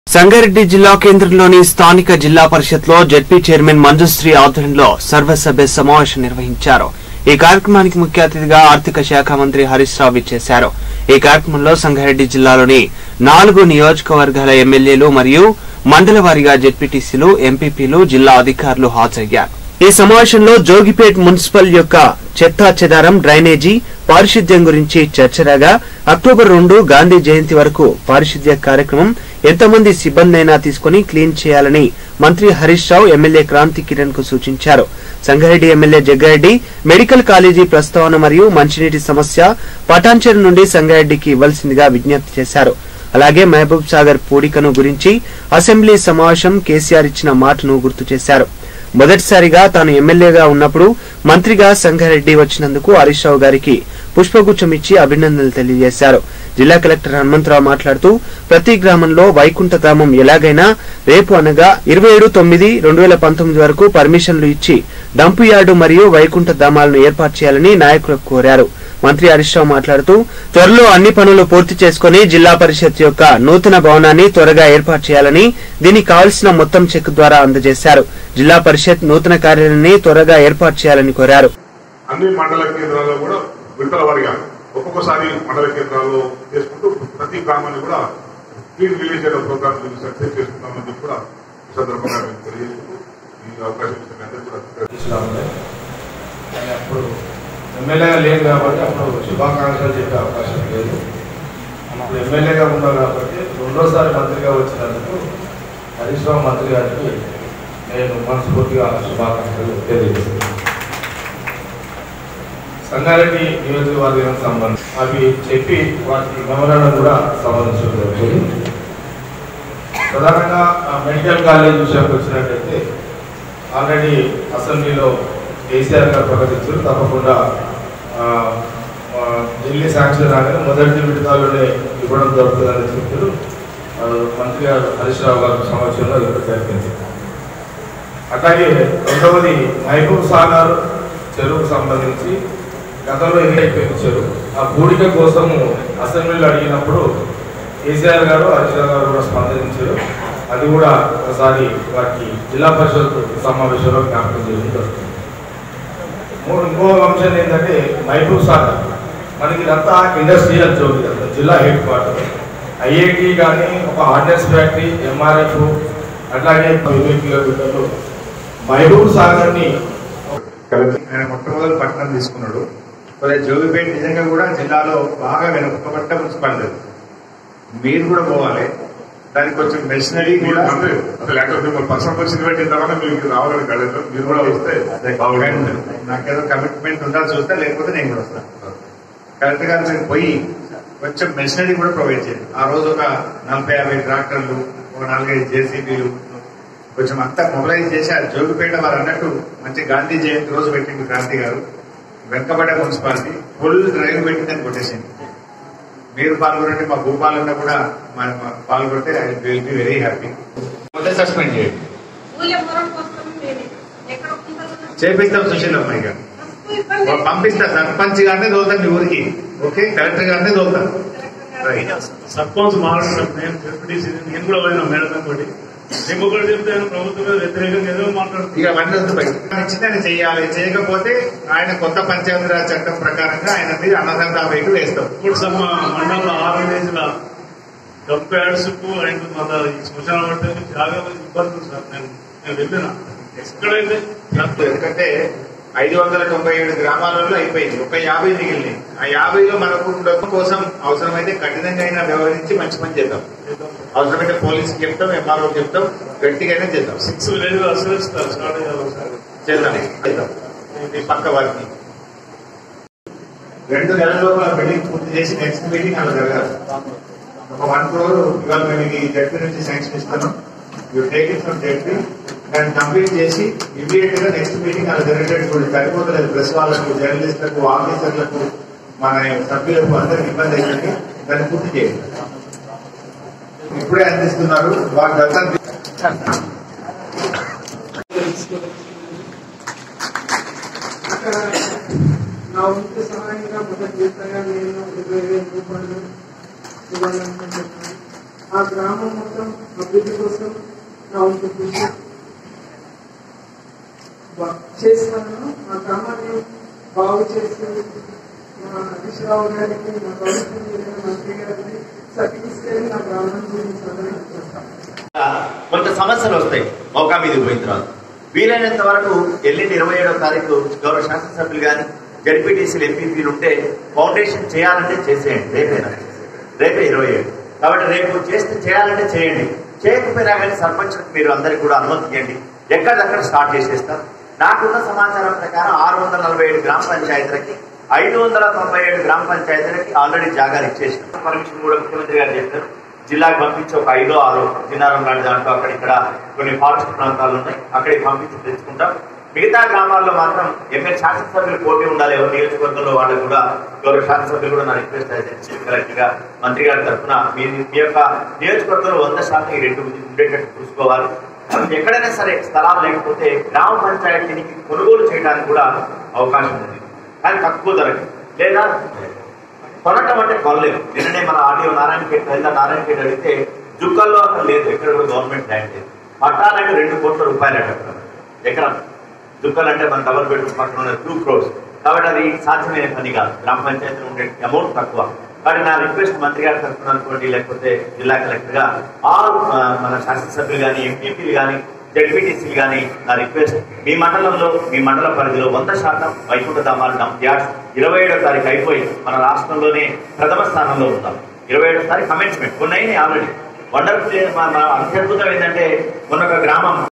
సంగారెడ్డి జిల్లా కేంద్రంలోని స్థానిక జిల్లా పరిషత్ లో జడ్పీ చైర్మన్ మంజుశ్రీ ఆధ్వర్యంలో సర్వసభ్య సమావేశం నిర్వహించారు ఈ కార్యక్రమానికి ముఖ్య అతిథిగా ఆర్థిక శాఖ మంత్రి హరీష్ రావు ఇచ్చేశారు ఈ కార్యక్రమంలో సంగారెడ్డి జిల్లాలోని నాలుగు నియోజకవర్గాల ఎమ్మెల్యేలు మరియు మండల వారీగా జెడ్పీటీసీలు ఎంపీపీలు జిల్లా అధికారులు హాజరయ్యారు ఈ సమావేశంలో జోగిపేట్ మున్సిపల్ యొక్క చెత్తా చెదారం డ్రైనేజీ పారిశుద్ధ్యం గురించి చర్చరాగా అక్టోబర్ రెండు గాంధీ జయంతి వరకు పారిశుద్ధ్య కార్యక్రమం ఎంతమంది సిబ్బంది అయినా తీసుకుని క్లీన్ చేయాలని మంత్రి హరీష్ రావు ఎమ్మెల్యే క్రాంతి కిరణ్ కు సూచించారు Sangareddy MLA Jaggareddy medical college ప్రస్తావన మరియు మంచినీటి సమస్య పటాన్చెరు నుండి సంగారెడ్డికి ఇవ్వాల్సిందిగా విజ్ఞప్తి చేశారు అలాగే మహబూబ్ సాగర్ పూడికను గురించి అసెంబ్లీ సమావేశం కేసీఆర్ ఇచ్చిన మాటను గుర్తు చేశారు మొదటిసారిగా తాను ఎమ్మెల్యేగా ఉన్నప్పుడు మంత్రిగా సంగారెడ్డి వచ్చినందుకు హరీష్ రావు గారికి పుష్పగుచ్చం ఇచ్చి అభినందనలు తెలియజేశారు జిల్లా కలెక్టర్ హనుమంతరావు మాట్లాడుతూ ప్రతి గ్రామంలో వైకుంఠ ధామం ఎలాగైనా రేపు అనగా ఇరవై ఏడు తొమ్మిది రెండు వేల పంతొమ్మిది వరకు పర్మిషన్లు ఇచ్చి డంపు యార్డు మరియు వైకుంఠ ధామాలను ఏర్పాటు చేయాలని నాయకులకు కోరారు మంత్రి హరీష్ రావు మాట్లాడుతూ త్వరలో అన్ని పనులు పూర్తి చేసుకుని జిల్లా పరిషత్ యొక్క నూతన భవనాన్ని త్వరగా ఏర్పాటు చేయాలని దీనికి కావలసిన మొత్తం చెక్ ద్వారా అందజేశారు జిల్లా పరిషత్ నూతన కార్యాలయాన్ని త్వరగా ఏర్పాటు చేయాలని కోరారు అన్ని మండల కేంద్రాల్లో కూడా విడతల వారిగా ఒక్కొక్కసారి మండల కేంద్రాల్లో చేసుకుంటూ ప్రతి గ్రామాన్ని కూడా క్లీన్ విలేజ్ అనే ప్రోగ్రామ్ సక్సెస్ చేసుకుంటామని చెప్పి కూడా ఈ సందర్భంగా మేము తెలియజేస్తూ ఈ అవకాశం ఇచ్చిన మీ అందరికీ కూడా ఇస్లా ఉండే కానీ అప్పుడు ఎమ్మెల్యేగా లేదు కాబట్టి అప్పుడు శుభాకాంక్షలు చెప్పే అవకాశం లేదు అప్పుడు ఎమ్మెల్యేగా ఉన్నా కాబట్టి రెండోసారి మంత్రిగా వచ్చినందుకు హరీష్ రావు మంత్రి గారికి నేను మనస్ఫూర్తిగా శుభాకాంక్షలు తెలియజేస్తున్నాను సంగారెడ్డి నియోజకవర్గం సంబంధించి అవి చెప్పి వాటికి మెమరాండం కూడా సంబంధించడం జరుగుతుంది ప్రధానంగా ఆ మెడికల్ కాలేజ్ విషయానికి వచ్చినట్టయితే ఆల్రెడీ అసెంబ్లీలో కేసీఆర్ గారు ప్రకటించారు తప్పకుండా ఆ, ఆ, ఢిల్లీ శాంక్షన్ రాగానే మొదటి విడతలోనే ఇవ్వడం జరుగుతుందని చెప్పారు ఆ, మంత్రి గారు హరీష్ రావు గారి సమక్షంలో ఇవ్వడం జరిగింది అట్లాగే రెండవది మహబూబ్ సాగర్ చెరువుకు సంబంధించి గతంలో ఎన్నికైపోయింది చెరువు ఆ పూడిక కోసము అసెంబ్లీలో అడిగినప్పుడు కేసీఆర్ గారు హరీష్ రావు గారు కూడా స్పందించారు అది కూడా ఒకసారి వారికి జిల్లా పరిషత్ సమావేశంలో జ్ఞాపకం చేయడం జరుగుతుంది మూడు ఇంకో అంశం ఏంటంటే మహబూబ్ సాగర్ మనకి ఇదంతా ఇండస్ట్రియల్ జోన్ ఇదంతా జిల్లా హెడ్ క్వార్టర్ ఐఐటి కానీ ఒక ఆర్డినెన్స్ ఫ్యాక్టరీ ఎంఆర్ఎఫ్ అట్లాగే ఇరవై కిలోమీటర్లు మహబూబ్ సాగర్ని ఆయన మొట్టమొదటి పట్టణం తీసుకున్నాడు మరి జోగిపేట నిజంగా కూడా జిల్లాలో బాగా వెనుకబడ్డ మున్సిపాలిటీ అది. మీరు కూడా పోవాలి దానికి కొంచెం మెషినరీ మీరు కూడా అంటే అసలు యాక్చువల్ మిమ్మల్ని పర్సనల్ పరిస్థితి పెట్టిన తర్వాత మీకు రావాలని కలేదు మీరు కూడా వస్తే అదే బాగుంటుంది నాకేదో కమిట్మెంట్ ఉందా చూస్తా లేకపోతే నేను కూడా వస్తాను కరెక్ట్ గా నేను పోయి కొంచెం మెషినరీ కూడా ప్రొవైడ్ చేయండి ఆ రోజు ఒక నలభై యాభై ట్రాక్టర్లు ఒక నాలుగైదు జేసీబీలు కొంచెం అంతా మొబిలైజ్ చేసి ఆ జోగిపేట వారు అన్నట్టు మంచి గాంధీ జయంతి రోజు పెట్టింది క్రాంతి గారు వెనకబడే మున్సిపాలిటీ ఫుల్ డ్రైవ్ పెట్టిందని కొట్టేసింది మీరు పాల్గొనండి మా భూపాలన్న కూడా మా- మా పాల్గొంటే I will be very happy suspend చేయండి ఊళ్ళో మొరం కోసం మేము ఎక్కడ ఉంటారు? చేపిస్తాం సుశీల్ అమ్మాయి గారు మస్తు ఇబ్బంది. పంపిస్తా సర్పంచ్ గారినే తోలుతాను మీ ఊరికి ఓకే కలెక్టర్ గారినే తోలుతాను రైట్ సర్పంచ్ మాట్లాడుతున్నాను నేను డిప్యూటీసీ నేను కూడా పోయినా మేడం తోటి నేను ఒకటి చెప్తే ఆయన ప్రభుత్వం మీద వ్యతిరేకంగా ఏదో మాట్లాడుతున్నాను ఇక అవన్నీ వద్దు బయట ఇచ్చింది ఆయన చేయాలి చేయకపోతే ఆయన కొత్త పంచాయతీరాజ్ చట్టం ప్రకారంగా ఆయన మీద అన్నదంతా వెయిట్ వేస్తాం ఇప్పుడు సమ మండలంలో ఆరు విలేజ్ల కంపేర్స్ కు అండ్ మన ఈ శ్మశాన పట్టే చాలా ఇబ్బందులు సార్ నేను నేను వెళ్ళిన ఎక్కడైతే ఎందుకంటే ఐదు వందల తొంభై ఏడు గ్రామాలలో అయిపోయింది ఒక యాభై మిగిలినాయి ఆ యాభైలో మనకు ఉండడం కోసం అవసరమైతే కఠినంగా అయినా వ్యవహరించి మంచి పని చేద్దాం అవసరమైతే పోలీసుకి చెప్తాం ఎంఆర్ఓ చెప్తాం గట్టిగా అయినా చేద్దాం సిక్స్ విలేజ్ అసలు స్టార్ట్ అయ్యారు సార్ చేద్దాం చేద్దాం ఈ పక్క వారికి రెండు నెలల లోపల బిల్డింగ్ పూర్తి చేసి నెక్స్ట్ మీటింగ్ అలా జరగాలి ఒక వన్ క్రోర్ ఇవాళ మేము ఈ జడ్పీ నుంచి శాంక్షన్ ఇస్తాను you take it from ZP దాన్ని కంప్లీట్ చేసి ఇమీడియట్ గా నెక్స్ట్ మీటింగ్ అలా జరిగేటట్టు చూడండి సరిపోతలేదు ప్రెస్ వాళ్ళకు జర్నలిస్టులకు ఆఫీసర్లకు మన సభ్యులకు అందరికి ఇబ్బంది అవుతుంది దాన్ని పూర్తి చేయండి ఇప్పుడే అందిస్తున్నారు వారి దత్తం అక్కడ నా వంతు సహాయంగా మొదటి జీతంగా నేను ఇరవై వేల రూపాయలు ఇవ్వాలనుకుంటున్నాను ఆ గ్రామం మొత్తం అభివృద్ధి కోసం నా వంతు కృషి బా- చేస్తాను ఆ గ్రామాన్ని బాగు చేసి మా హరీష్ రావు గారికి నా ప్రభుత్వం చెందిన మంత్రి గారికి సర్టిఫికేట్ నా గ్రామం గురించి అందరికీ చేస్తాను కొంత సమస్యలు వస్తాయి మౌకా మీద పోయిన తర్వాత వీలైనంత వరకు ఎల్లుండి ఇరవై ఏడవ తారీఖు గౌరవ శాసనసభ్యులు కానీ జడ్పీటీసీలు ఎంపీపీలు ఉంటే ఫౌండేషన్ చేయాలంటే చేసేయండి రేపేనా రేపే ఇరవై ఏడు కాబట్టి రేపు చేస్తే చేయాలంటే చేయండి చేయకపోయినా కానీ సర్పంచ్ మీరు అందరికి కూడా అనుమతి ఇవ్వండి ఎక్కడిదక్కడ స్టార్ట్ చేసేస్తారు నాకున్న సమాచారం ప్రకారం ఆరు వందల నలభై ఏడు గ్రామ పంచాయతీలకి ఐదు వందల తొంభై ఏడు గ్రామ పంచాయతీలకి ఆల్రెడీ జాగాలు ఇచ్చేసిన పర్మిషన్ కూడా ముఖ్యమంత్రి గారు చెప్పారు జిల్లాకు పంపించి ఒక ఐదో ఆరో జిన్నారం లాంటి దాంట్లో అక్కడ ఇక్కడ కొన్ని ఫారెస్ట్ ప్రాంతాలు ఉన్నాయి అక్కడికి పంపించి తెచ్చుకుంటాం మిగతా గ్రామాల్లో మాత్రం ఎమ్మెల్యే శాసనసభ్యులు పోటీ ఉండాలి ఎవరు నియోజకవర్గంలో వాళ్ళకు కూడా గౌరవ శాసనసభ్యులు కూడా నా రిక్వెస్ట్ అయితే చీఫ్ కలెక్టర్ గా మంత్రి గారి తరఫున మీ మీ యొక్క నియోజకవర్గంలో వంద శాతం ఈ రెండు ఉండేటట్టు చూసుకోవాలి ఎక్కడైనా సరే స్థలాలు లేకపోతే గ్రామ పంచాయతీని కొనుగోలు చేయడానికి కూడా అవకాశం ఉంది కానీ తక్కువ ధరకి లేదా కొనటం అంటే కొనలేదు నిన్ననే మన ఆడియో నారాయణపేట వెళ్ళా నారాయణపేట అడిగితే జుక్కల్లో అక్కడ లేదు ఎక్కడ కూడా గవర్నమెంట్ ల్యాండ్ లేదు పట్టాలంటే రెండు కోట్ల రూపాయలు అక్కడ ఎక్కడ జుక్కలు అంటే మన డబల్ బెడ్రూమ్ పక్కన ఉన్న టూ క్రోర్స్ కాబట్టి అది సాధ్యమైన పని కాదు గ్రామ పంచాయతీలో ఉండే అమౌంట్ తక్కువ కాబట్టి నా రిక్వెస్ట్ మంత్రి గారి తరఫున అనుకోండి లేకపోతే జిల్లా కలెక్టర్ గా ఆరు ఆ, మన శాసనసభ్యులు కానీ ఎంపీపీలు కానీ జడ్పీటీసీలు కానీ నా రిక్వెస్ట్ మీ మండలంలో మీ మండల పరిధిలో వంద శాతం వైకుంఠ ధామాలు డంప్ యార్డ్స్ ఇరవై ఏడో తారీఖు అయిపోయి మన రాష్ట్రంలోనే ప్రథమ స్థానంలో ఉంటాం ఇరవై ఏడో తారీఖు కమెంట్స్మెంట్ కొన్ని అయినాయి ఆల్రెడీ వండర్ఫుల్ అత్యద్భుతం ఏంటంటే మొన్న ఒక గ్రామం